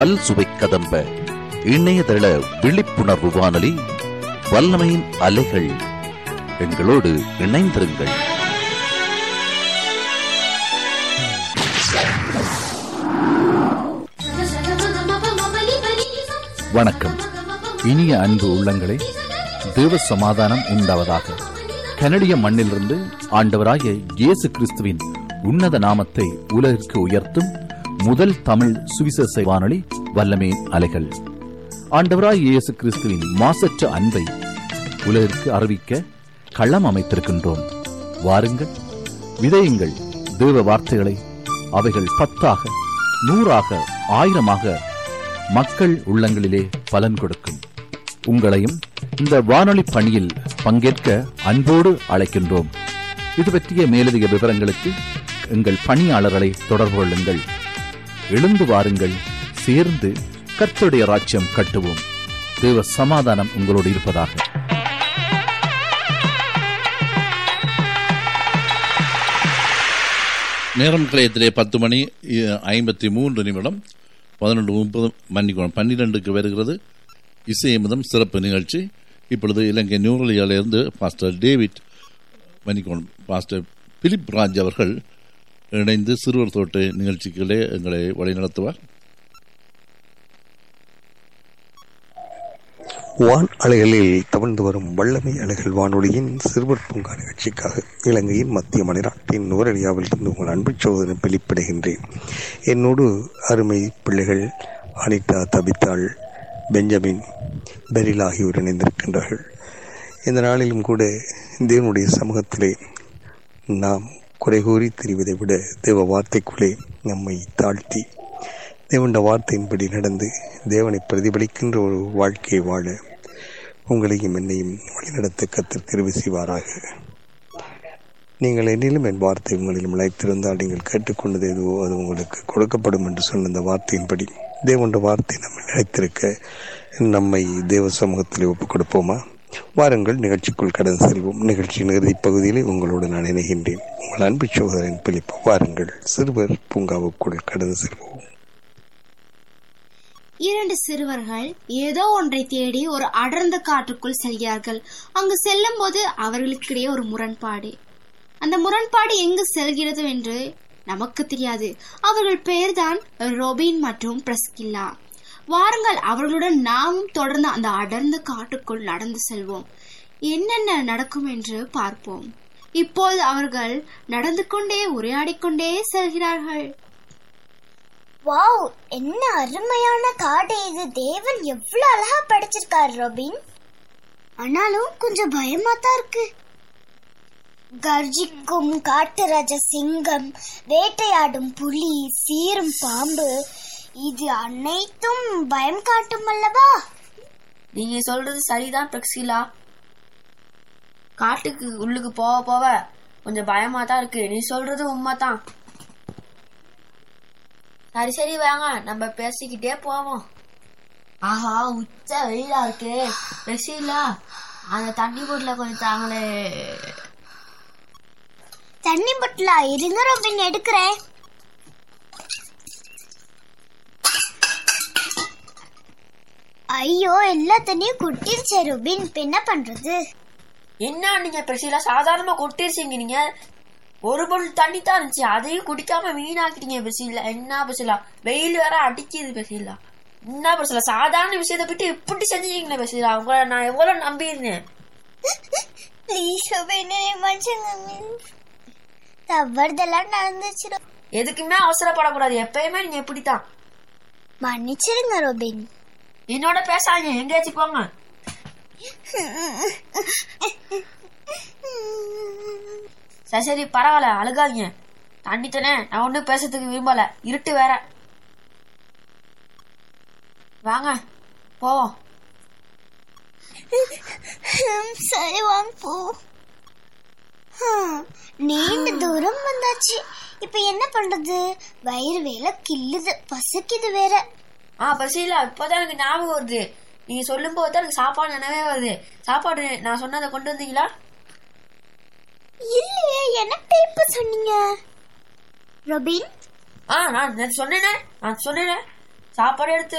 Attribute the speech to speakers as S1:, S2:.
S1: பல் சுவை கதம்ப இணையதள விழிப்புணர்வு வானொலி வல்லமையின் அலைகள் எங்களோடு இணைந்திருங்கள்
S2: வணக்கம் இனிய அன்பு உள்ளங்களே தேவ சமாதானம் உண்டாவதாக கனடிய மண்ணிலிருந்து ஆண்டவராகிய இயேசு கிறிஸ்துவின் உன்னத நாமத்தை உலகிற்கு உயர்த்தும் முதல் தமிழ் சுவிசேஷ வானொலி வல்லமே அலைகள் ஆண்டவராய் இயேசு கிறிஸ்துவின் மாசற்ற அன்பை உலகிற்கு அறிவிக்க களம் அமைத்திருக்கின்றோம் வாருங்கள் விதையுங்கள் தேவ வார்த்தைகளை அவைகள் பத்தாக நூறாக ஆயிரமாக மக்கள் உள்ளங்களிலே பலன் கொடுக்கும் உங்களையும் இந்த வானொலி பணியில் பங்கேற்க அன்போடு அழைக்கின்றோம் இது பற்றிய மேலதிக விவரங்களுக்கு எங்கள் பணியாளர்களை தொடர்பு கொள்ளுங்கள் எழுந்து வாருங்கள் சேர்ந்து கர்த்தருடைய ராஜ்யம் கட்டுவோம் தேவ சமாதானம் உங்களோடு இருப்பதாக
S3: நேரம் கிளையத்திலே பத்து மணி இ- ஐம்பத்தி மூன்று நிமிடம் பதினொன்று முப்பது மன்னிக்கணும் பன்னிரெண்டுக்கு வருகிறது இசையமுதம் சிறப்பு நிகழ்ச்சி இப்பொழுது இலங்கை நியூரலியாலிருந்து பாஸ்டர் டேவிட் மன்னிக்கணும் பாஸ்டர் பிலிப் ராஜ் அவர்கள் இணைந்து சிறுவர் தோட்ட நிகழ்ச்சிகளே எங்களை வழிநடத்துவார்
S4: வான் அலைகளில் தவழ்ந்து வரும் வல்லமை அலைகள் வானொலியின் சிறுவர் பூங்கா நிகழ்ச்சிக்காக இலங்கையின் மத்திய மலைநாட்டின் நுவரலியாவில் இருந்து உங்கள் அன்பு சோதனை வெளிப்படுகின்றேன் என்னோடு அருமை பிள்ளைகள் அனிதா தபித்தாள் பெஞ்சமின் பெரில் ஆகியோர் இணைந்திருக்கின்றார்கள் இந்த நாளிலும் கூட தேவனுடைய சமூகத்திலே நாம் குறை கூறி தெரிவதை விட தேவ வார்த்தைக்குள்ளே நம்மை தாழ்த்தி தேவனுடைய வார்த்தையின்படி நடந்து தேவனை பிரதிபலிக்கின்ற ஒரு வாழ்க்கையை வாழ உங்களையும் என்னையும் வழிநடத்த கத்தர் தெரிவு செய்வாராக நீங்கள் என்னிலும் என் வார்த்தை உங்களிலும் நிலைத்திருந்தால் நீங்கள் கேட்டுக்கொண்டது எதுவோ அது உங்களுக்கு கொடுக்கப்படும் என்று சொன்ன அந்த வார்த்தையின்படி தேவனுடைய வார்த்தை நம்ம நிலைத்திருக்க நம்மை தேவ சமூகத்திலே ஒப்புக் கொடுப்போமா வாருங்கள் நிகழ்ச்சிக்குள் கடந்து செல்வோம் நிகழ்ச்சியின் இறுதிப் பகுதியிலே உங்களோடு நான் இணைகின்றேன் உங்கள் அன்பு சோதரின் பிலிப்பு வாருங்கள் சிறுவர் பூங்காவுக்குள் கடந்து செல்வோம்
S5: இரண்டு சிறுவர்கள் ஏதோ ஒன்றை தேடி ஒரு அடர்ந்த காட்டுக்குள் செல்கிறார்கள் அங்கு செல்லும் போது அவர்களுக்கிடையே ஒரு முரண்பாடு அந்த முரண்பாடு எங்கு செல்கிறது என்று நமக்கு தெரியாது அவர்கள் பெயர்தான் ரொபின் மற்றும் பிரஸ்கில்லா வாருங்கள் அவர்களுடன் நாமும் தொடர்ந்து அந்த அடர்ந்த காட்டுக்குள் நடந்து செல்வோம் என்னென்ன நடக்கும் என்று பார்ப்போம் இப்போது அவர்கள் நடந்து கொண்டே உரையாடிக் செல்கிறார்கள்
S6: வாவ் என்ன அருமையான காடு இது தேவன் எவ்வளவு அழகா படைச்சிருக்காரு ரோபின் ஆனாலும் கொஞ்சம் பயமா தான் இருக்கு கர்ஜிக்கும் காட்டுராஜ சிங்கம் வேட்டையாடும் புலி சீரும் பாம்பு இது அனைத்தும் பயம் காட்டும் அல்லவா
S7: நீங்க சொல்றது சரிதான் பிரக்சிலா காட்டுக்கு உள்ளுக்கு போக போக கொஞ்சம் பயமா தான் இருக்கு நீ சொல்றது உண்மைதான் சரி சரி வாங்க நம்ம பேசிக்கிட்டே போவோம் ஆஹா உச்ச வெயிலா இருக்கு பிரக்சிலா அந்த தண்ணி போட்டுல கொஞ்சம் தாங்களே
S6: தண்ணி பட்டலா இருங்க ரோபின் எடுக்கிறேன் ஐயோ எல்லா தண்ணியும் குட்டிருச்சே ரோபின் இப்ப என்ன பண்றது
S7: என்ன நீங்க பிரக்சிலா சாதாரணமா கொட்டிருச்சீங்க நீங்க ஒரு பொருள் தண்ணி தான் இருந்துச்சு அதையும் குடிக்காம வீணாக்கிட்டீங்க பிரசிலா என்ன பிரசிலா வெயில் வேற அடிக்குது பிரசிலா என்ன பிரசிலா சாதாரண விஷயத்தை பற்றி இப்படி செஞ்சீங்களே பிரசிலா உங்களை நான் எவ்வளவு நம்பியிருந்தேன்
S6: ப்ளீஸ் ரோபின் மனுஷங்க தவறுதெல்லாம் நடந்துச்சு ரோ-
S7: எதுக்குமே அவசரப்படக்கூடாது எப்பயுமே நீங்க இப்படித்தான்
S6: மன்னிச்சிருங்க ரோபின்
S7: என்னோட பேசாங்க எங்கேயாச்சும் போங்க சரி சரி பரவாயில்ல அழுகாதீங்க தண்ணி தானே நான் ஒன்றும் பேசுறதுக்கு விரும்பல இருட்டு வேற வாங்க போவோம்
S6: சரி வாங்க போ ஹம், நீண்ட தூரம் வந்தாச்சு இப்ப என்ன பண்றது வயிறு வேலை கில்லுது பசிக்குது வேற
S7: ஆ பசியில இப்போதான் எனக்கு ஞாபகம் வருது நீங்க சொல்லும் போது தான் எனக்கு சாப்பாடு நினைவே வருது சாப்பாடு நான் சொன்னதை கொண்டு வந்தீங்களா
S6: இல்லையே எனக்கு இப்ப சொன்னீங்க ரொபின்
S7: ஆ நான் நேத்து சொன்னேனே நான் சொன்னேனே சாப்பாடு எடுத்து